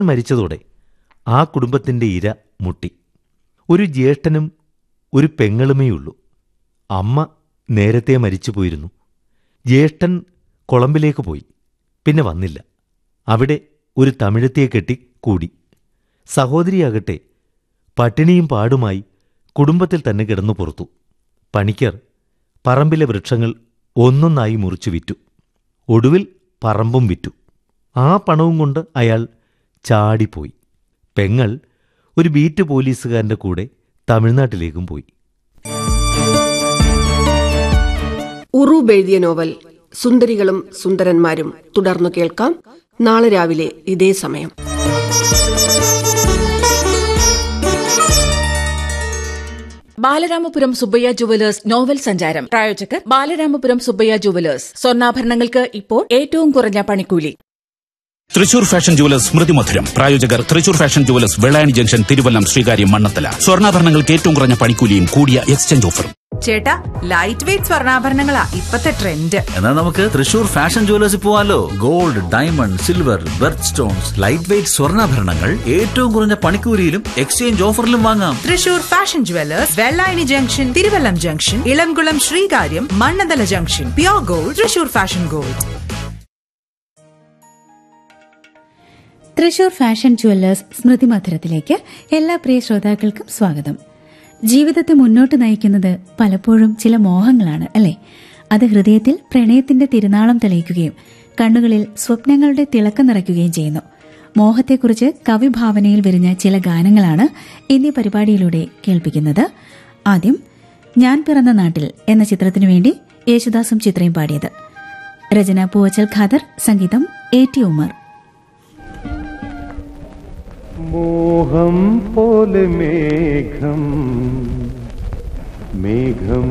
മരിച്ചതോടെ ആ കുടുംബത്തിൻ്റെ ഇര മുട്ടി ഒരു ജ്യേഷ്ഠനും ഒരു പെങ്ങളുമേയുള്ളൂ അമ്മ നേരത്തെ മരിച്ചുപോയിരുന്നു ജ്യേഷ്ഠൻ കൊളംബിലേക്ക് പോയി പിന്നെ വന്നില്ല അവിടെ ഒരു തമിഴത്തിയെ കെട്ടി കൂടി സഹോദരിയാകട്ടെ പട്ടിണിയും പാടുമായി കുടുംബത്തിൽ തന്നെ കിടന്നു പുറത്തു പണിക്കർ പറമ്പിലെ വൃക്ഷങ്ങൾ ഒന്നൊന്നായി മുറിച്ചു വിറ്റു ഒടുവിൽ പറമ്പും വിറ്റു ആ പണവും കൊണ്ട് അയാൾ ചാടിപ്പോയി പെങ്ങൾ ഒരു ബീറ്റ് പോലീസുകാരൻ്റെ കൂടെ തമിഴ്നാട്ടിലേക്കും പോയി ഉറൂബ് എഴുതിയ നോവൽ സുന്ദരികളും സുന്ദരന്മാരും തുടർന്നു കേൾക്കാം നാളെ രാവിലെ ഇതേ സമയം ബാലരാമപുരം സുബ്ബയ്യ ജുവലേഴ്സ് നോവൽ സഞ്ചാരം പ്രായോജകർ ബാലരാമപുരം സുബ്ബയ്യ ജുവലേഴ്സ് സ്വർണ്ണാഭരണങ്ങൾക്ക് ഇപ്പോൾ ഏറ്റവും കുറഞ്ഞ പണിക്കൂലി തൃശൂർ ഫാഷൻ ജുവലേഴ്സ് സ്മൃതി മധുരം പ്രായോജകർ Thrissur fashion jewellers Vellayani junction Thiruvallam Sreekaryam Mannanthala സ്വർണ്ണാഭരണങ്ങൾക്ക് ഏറ്റവും കുറഞ്ഞ പണിക്കൂലിയും കൂടിയ എക്സ്ചേഞ്ച് ഓഫറും ചേട്ടാ ലൈറ്റ് വെയിറ്റ് സ്വർണ്ണാഭരണങ്ങളാ ഇപ്പത്തെ ട്രെൻഡ് എന്നാൽ നമുക്ക് തൃശൂർ ഫാഷൻ ജുവലേഴ്സിൽ പോവാലോ gold diamond silver birth stones light weight സ്വർണ്ണാഭരണങ്ങൾ ഏറ്റവും കുറഞ്ഞ പണിക്കൂലിയിലും എക്സ്ചേഞ്ച് ഓഫറിലും വാങ്ങാം Thrissur fashion jewellers Vellayani junction Thiruvallam junction Elamkulam Sreekaryam Mannanthala junction pure gold Thrissur fashion gold Thrissur fashion jewellers Smrithi മധുരത്തിലേക്ക് എല്ലാ പ്രിയ ശ്രോതാക്കൾക്കും സ്വാഗതം ജീവിതത്തെ മുന്നോട്ട് നയിക്കുന്നത് പലപ്പോഴും ചില മോഹങ്ങളാണ് അല്ലേ അത് ഹൃദയത്തിൽ പ്രണയത്തിന്റെ തിരുനാളം തെളിയിക്കുകയും കണ്ണുകളിൽ സ്വപ്നങ്ങളുടെ തിളക്കം നിറയ്ക്കുകയും ചെയ്യുന്നു മോഹത്തെക്കുറിച്ച് കവിഭാവനയിൽ വിരിഞ്ഞ ചില ഗാനങ്ങളാണ് ഇന്നീ പരിപാടിയിലൂടെ കേൾപ്പിക്കുന്നത് ആദ്യം ഞാൻ പിറന്ന നാട്ടിൽ എന്ന ചിത്രത്തിനു വേണ്ടി യേശുദാസും ചിത്രയും പാടിയത് രചന പൂവച്ചൽ ഖാദർ സംഗീതം എ ടി ഉമർ മോഹം പോലെ മേഘം മേഘം